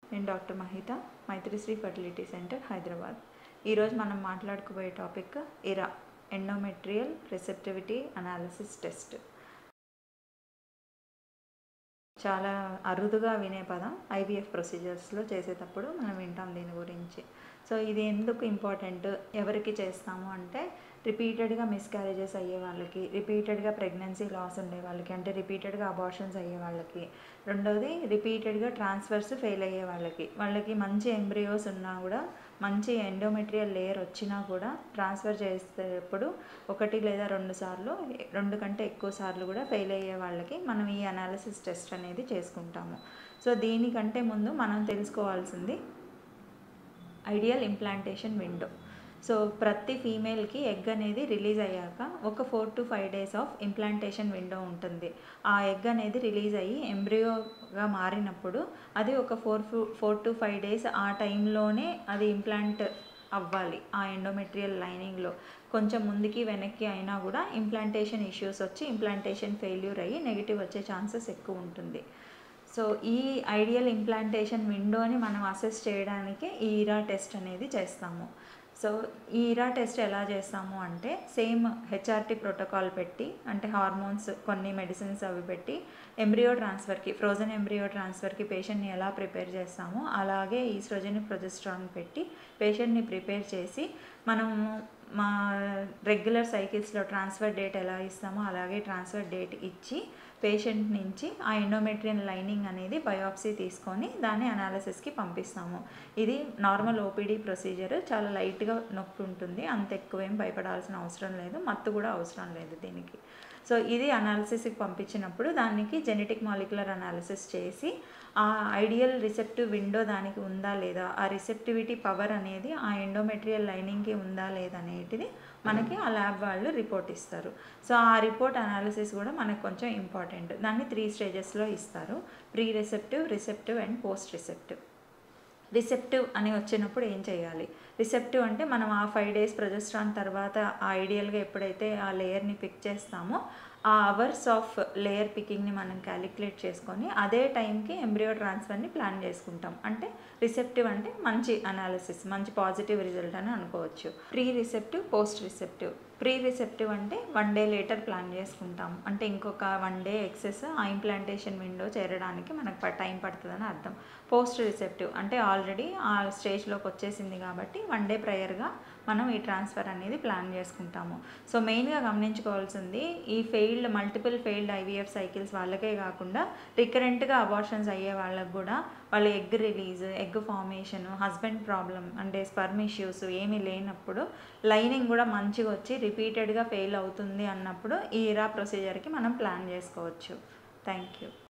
నేను doctor Mahitha Maitrishree fertility centre Hyderabad ఈరోజు మనం మాట్లాడుకోబోయే topic ERA endometrial receptivity analysis test చాలా అరుదుగా వినే పదం ఐవీఎఫ్ ప్రొసీజర్స్లో చేసేటప్పుడు మనం వింటాం దీని గురించి సో ఇది ఎందుకు ఇంపార్టెంట్ ఎవరికి చేస్తాము అంటే రిపీటెడ్గా మిస్క్యారేజెస్ అయ్యే వాళ్ళకి రిపీటెడ్గా ప్రెగ్నెన్సీ లాస్ ఉండే వాళ్ళకి అంటే రిపీటెడ్గా అబార్షన్స్ అయ్యే వాళ్ళకి రెండవది రిపీటెడ్గా ట్రాన్స్ఫర్స్ ఫెయిల్ అయ్యే వాళ్ళకి వాళ్ళకి మంచి ఎంబ్రియోస్ ఉన్నా కూడా మంచి ఎండోమెట్రియల్ లేయర్ వచ్చినా కూడా ట్రాన్స్ఫర్ చేసేటప్పుడు ఒకటి లేదా రెండు సార్లు రెండు కంటే ఎక్కువ సార్లు కూడా ఫెయిల్ అయ్యే వాళ్ళకి మనం ఈ అనాలిసిస్ టెస్ట్ అనేది చేసుకుంటాము సో దీనికంటే ముందు మనం తెలుసుకోవాల్సింది ఐడియల్ ఇంప్లాంటేషన్ విండో సో ప్రతి ఫీమేల్కి ఎగ్ అనేది రిలీజ్ అయ్యాక ఒక four to five days of implantation window ఉంటుంది ఆ ఎగ్ అనేది రిలీజ్ అయ్యి ఎంబ్రియోగా మారినప్పుడు అది ఒక four four to five days ఆ టైంలోనే అది ఇంప్లాంట్ అవ్వాలి ఆ ఎండోమెట్రియల్ లైనింగ్లో కొంచెం ముందుకి వెనక్కి అయినా కూడా ఇంప్లాంటేషన్ ఇష్యూస్ వచ్చి ఇంప్లాంటేషన్ ఫెయిల్యూర్ అయ్యి నెగిటివ్ వచ్చే ఛాన్సెస్ ఎక్కువ ఉంటుంది సో ఈ ఐడియల్ ఇంప్లాంటేషన్ విండోని మనం అసెస్ చేయడానికి ఈ ఈరా టెస్ట్ అనేది చేస్తాము సో ఈ ఈరా టెస్ట్ ఎలా చేస్తాము అంటే సేమ్ హెచ్ఆర్టీ ప్రోటోకాల్ పెట్టి అంటే హార్మోన్స్ కొన్ని మెడిసిన్స్ అవి పెట్టి ఎంబ్రియో ట్రాన్స్ఫర్కి ఫ్రోజన్ ఎంబ్రియో ట్రాన్స్ఫర్కి పేషెంట్ని ఎలా ప్రిపేర్ చేస్తామో అలాగే ఈస్ట్రోజెనిక్ ప్రొజెస్ట్రాన్ పెట్టి పేషెంట్ని ప్రిపేర్ చేసి మనము మా రెగ్యులర్ సైకిల్స్లో ట్రాన్స్ఫర్ డేట్ ఎలా ఇస్తామో అలాగే ట్రాన్స్ఫర్ డేట్ ఇచ్చి పేషెంట్ నుంచి ఆ ఎండోమెట్రియన్ లైనింగ్ అనేది బయోప్సీ తీసుకొని దాన్ని అనాలిసిస్కి పంపిస్తాము ఇది నార్మల్ ఓపీడీ ప్రొసీజర్ చాలా లైట్గా నొప్పి ఉంటుంది అంత ఎక్కువ ఏం భయపడాల్సిన అవసరం లేదు మత్తు కూడా అవసరం లేదు దీనికి సో ఇది అనాలిసిస్కి పంపించినప్పుడు దానికి జెనెటిక్ మాలిక్యులర్ అనాలిసిస్ చేసి ఆ ఐడియల్ రిసెప్టివ్ విండో దానికి ఉందా లేదా ఆ రిసెప్టివిటీ పవర్ అనేది ఆ ఎండోమెట్రియల్ లైనింగ్కి ఉందా లేదా అనేటిది మనకి ఆ ల్యాబ్ వాళ్ళు రిపోర్ట్ ఇస్తారు సో ఆ రిపోర్ట్ అనాలిసిస్ కూడా మనకు కొంచెం ఇంపార్టెంట్ దాన్ని త్రీ స్టేజెస్లో ఇస్తారు pre receptive receptive and post receptive receptive అని వచ్చినప్పుడు ఏం చేయాలి రిసెప్టివ్ అంటే మనం ఆ ఫైవ్ డేస్ ప్రొజెస్ట్రాన్ తర్వాత ఆ ఐడియల్గా ఎప్పుడైతే ఆ లేయర్ని పిక్ చేస్తామో ఆ అవర్స్ ఆఫ్ లేయర్ పికింగ్ని మనం క్యాలిక్యులేట్ చేసుకొని అదే టైంకి ఎంబ్రియో ట్రాన్స్ఫర్ని ప్లాన్ చేసుకుంటాం అంటే రిసెప్టివ్ అంటే మంచి అనాలిసిస్ మంచి పాజిటివ్ రిజల్ట్ అని అనుకోవచ్చు pre receptive post receptive pre receptive అంటే వన్ డే లేటర్ ప్లాన్ చేసుకుంటాం అంటే ఇంకొక వన్ డే ఎక్సెస్ ఆ ఇంప్లాంటేషన్ విండో చేరడానికి మనకు టైం పడుతుందని అర్థం పోస్ట్ రిసెప్టివ్ అంటే ఆల్రెడీ ఆ స్టేజ్లోకి వచ్చేసింది కాబట్టి వన్ డే ప్రయర్గా మనం ఈ ట్రాన్స్ఫర్ అనేది ప్లాన్ చేసుకుంటాము సో మెయిన్గా గమనించుకోవాల్సింది ఈ failed multiple failed IVF cycles వాళ్ళకే కాకుండా రికరెంట్గా అబార్షన్స్ అయ్యే వాళ్ళకు కూడా వాళ్ళ egg release egg formation husband problem అంటే స్పర్మ్ ఇష్యూస్ ఏమీ లేనప్పుడు లైనింగ్ కూడా మంచిగా వచ్చి రిపీటెడ్గా ఫెయిల్ అవుతుంది అన్నప్పుడు ఈ ఇరా ప్రొసీజర్కి మనం ప్లాన్ చేసుకోవచ్చు థ్యాంక్ యూ